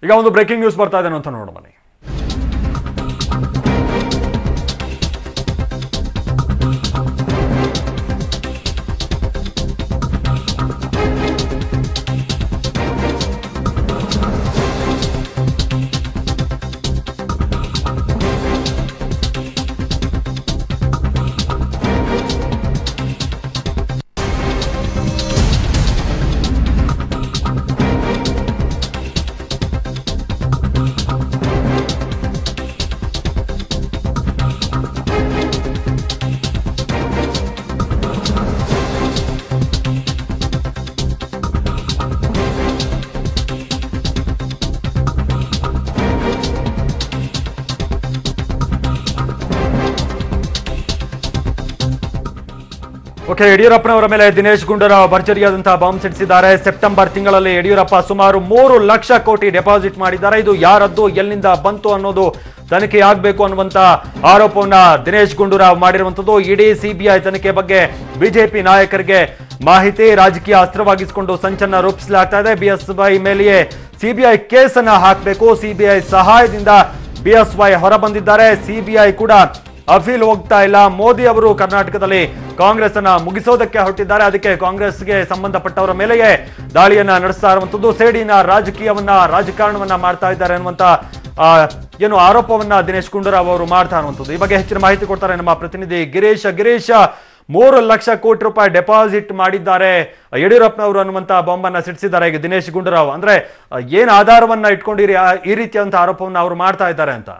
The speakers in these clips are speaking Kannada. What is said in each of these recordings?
ಈಗ ಒಂದು ಬ್ರೇಕಿಂಗ್ ನ್ಯೂಸ್ ಬರ್ತಾ ಇದೆ ಅಂತ ನೋಡು ಬನ್ನಿ ಓಕೆ ಯಡಿಯೂರಪ್ಪನವರ ಮೇಲೆ ದಿನೇಶ್ ಗುಂಡೂರಾವ್ ಭರ್ಜರಿಯಾದಂತಹ ಬಾಂಬ್ ಸಿಡಿಸಿದ್ದಾರೆ ಸೆಪ್ಟೆಂಬರ್ ತಿಂಗಳಲ್ಲಿ ಯಡಿಯೂರಪ್ಪ ಸುಮಾರು ಮೂರು ಲಕ್ಷ ಕೋಟಿ ಡೆಪಾಸಿಟ್ ಮಾಡಿದ್ದಾರೆ ಇದು ಯಾರದ್ದು ಎಲ್ಲಿಂದ ಬಂತು ಅನ್ನೋದು ತನಿಖೆ ಆಗಬೇಕು ಅನ್ನುವಂತ ಆರೋಪವನ್ನ ದಿನೇಶ್ ಗುಂಡೂರಾವ್ ಮಾಡಿರುವಂತದ್ದು ಇಡೀ ಸಿಬಿಐ ತನಿಖೆ ಬಗ್ಗೆ ಬಿಜೆಪಿ ನಾಯಕರಿಗೆ ಮಾಹಿತಿ ರಾಜಕೀಯ ಅಸ್ತ್ರವಾಗಿಸಿಕೊಂಡು ಸಂಚಲನ ರೂಪಿಸಲಾಗ್ತಾ ಇದೆ ಬಿಎಸ್ವೈ ಮೇಲೆಯೇ ಸಿಬಿಐ ಕೇಸನ್ನ ಹಾಕಬೇಕು ಸಿಬಿಐ ಸಹಾಯದಿಂದ ಬಿಎಸ್ವೈ ಹೊರ ಬಂದಿದ್ದಾರೆ ಸಿಬಿಐ ಕೂಡ ಅಫೀಲ್ ಹೋಗ್ತಾ ಇಲ್ಲ ಮೋದಿ ಅವರು ಕರ್ನಾಟಕದಲ್ಲಿ ಕಾಂಗ್ರೆಸ್ ಅನ್ನ ಮುಗಿಸೋದಕ್ಕೆ ಹೊರಟಿದ್ದಾರೆ ಅದಕ್ಕೆ ಕಾಂಗ್ರೆಸ್ಗೆ ಸಂಬಂಧಪಟ್ಟವರ ಮೇಲೆಯೇ ದಾಳಿಯನ್ನ ನಡೆಸ್ತಾ ಇರುವಂತದ್ದು ಸೇಡಿನ ರಾಜಕೀಯವನ್ನ ರಾಜಕಾರಣವನ್ನ ಮಾಡ್ತಾ ಇದ್ದಾರೆ ಅನ್ನುವಂತ ಆ, ಏನು ಆರೋಪವನ್ನ ದಿನೇಶ್ ಗುಂಡೂರಾವ್ ಅವರು ಮಾಡ್ತಾ ಇರುವಂತದ್ದು ಈ ಬಗ್ಗೆ ಹೆಚ್ಚಿನ ಮಾಹಿತಿ ಕೊಡ್ತಾರೆ ನಮ್ಮ ಪ್ರತಿನಿಧಿ ಗಿರೀಶ್ ಗಿರೀಶ್ ಮೂರು ಲಕ್ಷ ಕೋಟಿ ರೂಪಾಯಿ ಡೆಪಾಸಿಟ್ ಮಾಡಿದ್ದಾರೆ ಯಡಿಯೂರಪ್ಪನವರು ಅನ್ನುವಂತ ಬಾಂಬನ್ನ ಸಿಡಿಸಿದ್ದಾರೆ ಈಗ ದಿನೇಶ್ ಗುಂಡೂರಾವ್ ಅಂದ್ರೆ ಆ, ಏನ್ ಆಧಾರವನ್ನ ಇಟ್ಕೊಂಡಿರಿ ಆ- ಈ ರೀತಿಯಾದಂತ ಆರೋಪವನ್ನ ಅವರು ಮಾಡ್ತಾ ಇದ್ದಾರೆ ಅಂತ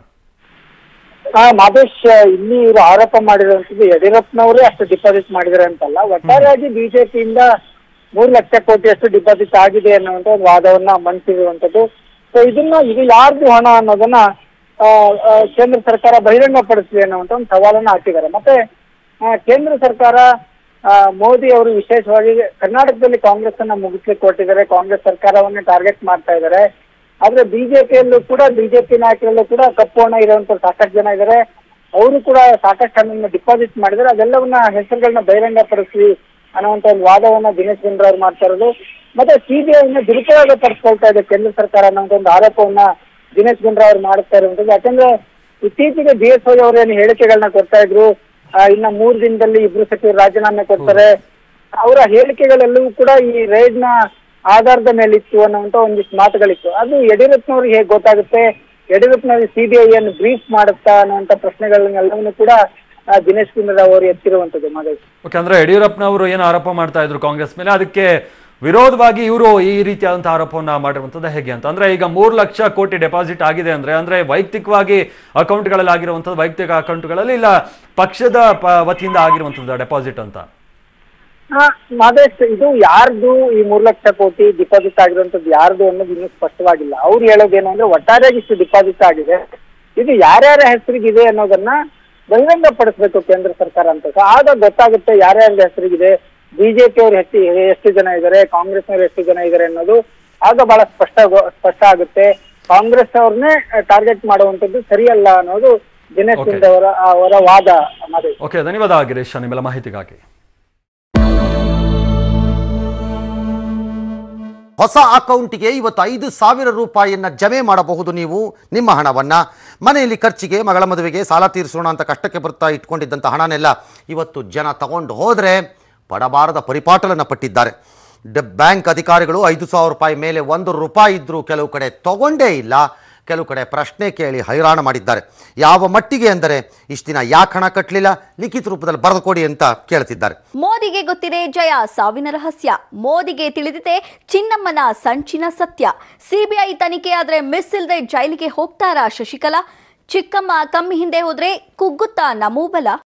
ಆ, ಮಾದೇಶ್ ಇಲ್ಲಿ ಇವರು ಆರೋಪ ಮಾಡಿರುವಂತದ್ದು ಯಡಿಯೂರಪ್ಪನವರೇ ಅಷ್ಟು ಡಿಪಾಸಿಟ್ ಮಾಡಿದ್ದಾರೆ ಅಂತಲ್ಲ ಒಟ್ಟಾರೆಯಾಗಿ ಬಿಜೆಪಿಯಿಂದ ಮೂರು ಲಕ್ಷ ಕೋಟಿಯಷ್ಟು ಡಿಪಾಸಿಟ್ ಆಗಿದೆ ಅನ್ನುವಂತ ಒಂದು ವಾದವನ್ನ ಮಂಡಿಸಿರುವಂತದ್ದು ಸೊ ಇದನ್ನ ಇದು ಯಾರ್ದು ಹಣ ಅನ್ನೋದನ್ನ ಆ, ಆ, ಕೇಂದ್ರ ಸರ್ಕಾರ ಬಹಿರಂಗಪಡಿಸಲಿ ಅನ್ನುವಂತ ಒಂದು ಸವಾಲನ್ನ ಹಾಕಿದ್ದಾರೆ ಮತ್ತೆ ಆ, ಕೇಂದ್ರ ಸರ್ಕಾರ ಆ, ಮೋದಿ ಅವರು ವಿಶೇಷವಾಗಿ ಕರ್ನಾಟಕದಲ್ಲಿ ಕಾಂಗ್ರೆಸ್ ಅನ್ನ ಮುಗಿಸ್ಲಿಕ್ಕೆ ಕೊಟ್ಟಿದ್ದಾರೆ ಕಾಂಗ್ರೆಸ್ ಸರ್ಕಾರವನ್ನೇ ಟಾರ್ಗೆಟ್ ಮಾಡ್ತಾ ಇದ್ದಾರೆ ಆದ್ರೆ ಬಿಜೆಪಿಯಲ್ಲೂ ಕೂಡ ಬಿಜೆಪಿ ನಾಯಕರಲ್ಲೂ ಕೂಡ ಕಪ್ಪು ಹಣ ಇರುವಂತ ಸಾಕಷ್ಟು ಜನ ಇದ್ದಾರೆ ಅವರು ಕೂಡ ಸಾಕಷ್ಟು ಹಣವನ್ನು ಡಿಪಾಸಿಟ್ ಮಾಡಿದ್ದಾರೆ ಅದೆಲ್ಲವನ್ನ ಹೆಸರುಗಳನ್ನ ಬಹಿರಂಗಪಡಿಸಿ ಅನ್ನುವಂತ ಒಂದು ವಾದವನ್ನ ದಿನೇಶ್ ಗುಂಡೂರಾವ್ ಮಾಡ್ತಾ ಇರೋದು ಮತ್ತೆ ಸಿಬಿಐನ ದುರುಪಯೋಗ ಪಡಿಸ್ಕೊಳ್ತಾ ಇದೆ ಕೇಂದ್ರ ಸರ್ಕಾರ ಅನ್ನುವಂತ ಒಂದು ಆರೋಪವನ್ನ ದಿನೇಶ್ ಗುಂಡೂರಾವ್ ಅವರು ಮಾಡ್ತಾ ಇರುವಂತದ್ದು ಯಾಕಂದ್ರೆ ಇತ್ತೀಚೆಗೆ ಬಿ ಎಸ್ ವೈ ಅವರೇನು ಹೇಳಿಕೆಗಳನ್ನ ಕೊಡ್ತಾ ಇದ್ರು ಆ, ಇನ್ನ ಮೂರು ದಿನದಲ್ಲಿ ಇಬ್ರು ಸಚಿವರು ರಾಜೀನಾಮೆ ಕೊಡ್ತಾರೆ ಅವರ ಹೇಳಿಕೆಗಳೆಲ್ಲವೂ ಕೂಡ ಈ ರೈಡ್ ನ ಆಧಾರದ ಮೇಲೆ ಇತ್ತು ಅನ್ನುವಂತ ಒಂದಿಷ್ಟು ಮಾತುಗಳಿತ್ತು ಅದು ಯಡಿಯೂರಪ್ಪನವ್ರಿಗೆ ಹೇಗೆ ಗೊತ್ತಾಗುತ್ತೆ ಯಡಿಯೂರಪ್ಪನವ್ರಿಗೆ ಸಿಬಿಐ ಅನ್ನು ಬ್ರೀಫ್ ಮಾಡುತ್ತಾ ಅನ್ನುವಂತ ಪ್ರಶ್ನೆಗಳನ್ನೆಲ್ಲವನ್ನೂ ಕೂಡ ಆ, ದಿನೇಶ್ ಗುಂಡೂರಾವ್ ಅವರು ಎತ್ತಿರುವಂತದ್ದು ಮಹೇಶ್ ಓಕೆ ಅಂದ್ರೆ ಯಡಿಯೂರಪ್ಪನವರು ಏನು ಆರೋಪ ಮಾಡ್ತಾ ಇದ್ರು ಕಾಂಗ್ರೆಸ್ ಮೇಲೆ ಅದಕ್ಕೆ ವಿರೋಧವಾಗಿ ಇವರು ಈ ರೀತಿಯಾದಂತಹ ಆರೋಪವನ್ನ ಮಾಡಿರುವಂತದ್ದು ಹೇಗೆ ಅಂತ ಅಂದ್ರೆ ಈಗ ಮೂರು ಲಕ್ಷ ಕೋಟಿ ಡೆಪಾಸಿಟ್ ಆಗಿದೆ ಅಂದ್ರೆ ಅಂದ್ರೆ ವೈಯಕ್ತಿಕವಾಗಿ ಅಕೌಂಟ್ಗಳಲ್ಲಿ ಆಗಿರುವಂತದ್ದು ವೈಯಕ್ತಿಕ ಅಕೌಂಟ್ಗಳಲ್ಲಿ ಇಲ್ಲ ಪಕ್ಷದ ಪ- ವತಿಯಿಂದ ಆಗಿರುವಂತದ್ದು ಡೆಪಾಸಿಟ್ ಅಂತ ಹಾ ಮಹೇಶ್ ಇದು ಯಾರ್ದು ಈ ಮೂರ್ ಲಕ್ಷ ಕೋಟಿ ಡಿಪಾಸಿಟ್ ಆಗಿರುವಂತದ್ದು ಯಾರ್ದು ಅನ್ನೋದು ಇನ್ನೂ ಸ್ಪಷ್ಟವಾಗಿಲ್ಲ ಅವ್ರು ಹೇಳೋದೇನು ಅಂದ್ರೆ ಒಟ್ಟಾರೆಯಾಗಿ ಇಷ್ಟು ಡಿಪಾಸಿಟ್ ಆಗಿದೆ ಇದು ಯಾರ್ಯಾರ ಹೆಸರಿಗಿದೆ ಅನ್ನೋದನ್ನ ಬಹಿರಂಗ ಪಡಿಸ್ಬೇಕು ಕೇಂದ್ರ ಸರ್ಕಾರ ಅಂತ ಸೊ ಆಗ ಗೊತ್ತಾಗುತ್ತೆ ಯಾರ್ಯಾರ ಹೆಸರಿಗಿದೆ ಬಿಜೆಪಿ ಅವ್ರು ಹೆಚ್ಚು ಎಷ್ಟು ಜನ ಇದ್ದಾರೆ ಕಾಂಗ್ರೆಸ್ನವ್ರು ಎಷ್ಟು ಜನ ಇದ್ದಾರೆ ಅನ್ನೋದು ಆಗ ಬಹಳ ಸ್ಪಷ್ಟ ಗೊ- ಸ್ಪಷ್ಟ ಆಗುತ್ತೆ ಕಾಂಗ್ರೆಸ್ ಅವ್ರನ್ನೇ ಟಾರ್ಗೆಟ್ ಮಾಡುವಂತದ್ದು ಸರಿಯಲ್ಲ ಅನ್ನೋದು ದಿನೇಶ್ Okay. ಗುಂಡೂರಾವ್ ಅವರ ಅವರ ವಾದ ಮಹೇಶ್ ಓಕೆ ಧನ್ಯವಾದ ಗಿರೀಶ್ ನಿಮ್ಮೆಲ್ಲ ಮಾಹಿತಿಗಾಗಿ ಹೊಸ ಅಕೌಂಟಿಗೆ ಇವತ್ತು ಐದು ಸಾವಿರ ರೂಪಾಯಿಯನ್ನ ಜಮೆ ಮಾಡಬಹುದು ನೀವು ನಿಮ್ಮ ಹಣವನ್ನ ಮನೆಯಲ್ಲಿ ಖರ್ಚಿಗೆ ಮಗಳ ಮದುವೆಗೆ ಸಾಲ ತೀರಿಸೋಣ ಅಂತ ಕಷ್ಟಕ್ಕೆ ಬರ್ತಾ ಇಟ್ಕೊಂಡಿದ್ದಂಥ ಹಣನೆಲ್ಲ ಇವತ್ತು ಜನ ತಗೊಂಡು ಹೋದರೆ ಪಡಬಾರದ ಪರಿಪಾಟಲನ್ನು ಪಟ್ಟಿದ್ದಾರೆ ಡ ಬ್ಯಾಂಕ್ ಅಧಿಕಾರಿಗಳು ಐದು ಸಾವಿರ ರೂಪಾಯಿ ಮೇಲೆ ಒಂದು ರೂಪಾಯಿ ಇದ್ದರೂ ಕೆಲವು ಕಡೆ ತಗೊಂಡೇ ಇಲ್ಲ ಕೆಲವು ಕಡೆ ಪ್ರಶ್ನೆ ಕೇಳಿ ಹೈರಾಣ ಮಾಡಿದ್ದಾರೆ ಯಾವ ಮಟ್ಟಿಗೆ ಅಂದರೆ ಇಷ್ಟು ದಿನ ಯಾಕೆ ಹಣ ಕಟ್ಟಲಿಲ್ಲ ಲಿಖಿತ ರೂಪದಲ್ಲಿ ಬರೆದು ಕೊಡಿ ಅಂತ ಕೇಳ್ತಿದ್ದಾರೆ ಮೋದಿಗೆ ಗೊತ್ತಿದೆ ಜಯ ಸಾವಿನ ರಹಸ್ಯ ಮೋದಿಗೆ ತಿಳಿದಿದೆ ಚಿನ್ನಮ್ಮನ ಸಂಚಿನ ಸತ್ಯ ಸಿಬಿಐ ತನಿಖೆ ಆದ್ರೆ ಮಿಸ್ ಇಲ್ದೆ ಜೈಲಿಗೆ ಹೋಗ್ತಾರಾ ಶಶಿಕಲಾ ಚಿಕ್ಕಮ್ಮ ಕಮ್ಮಿ ಹಿಂದೆ ಹೋದ್ರೆ ಕುಗ್ಗುತ್ತಾ ನಮೂಬಲ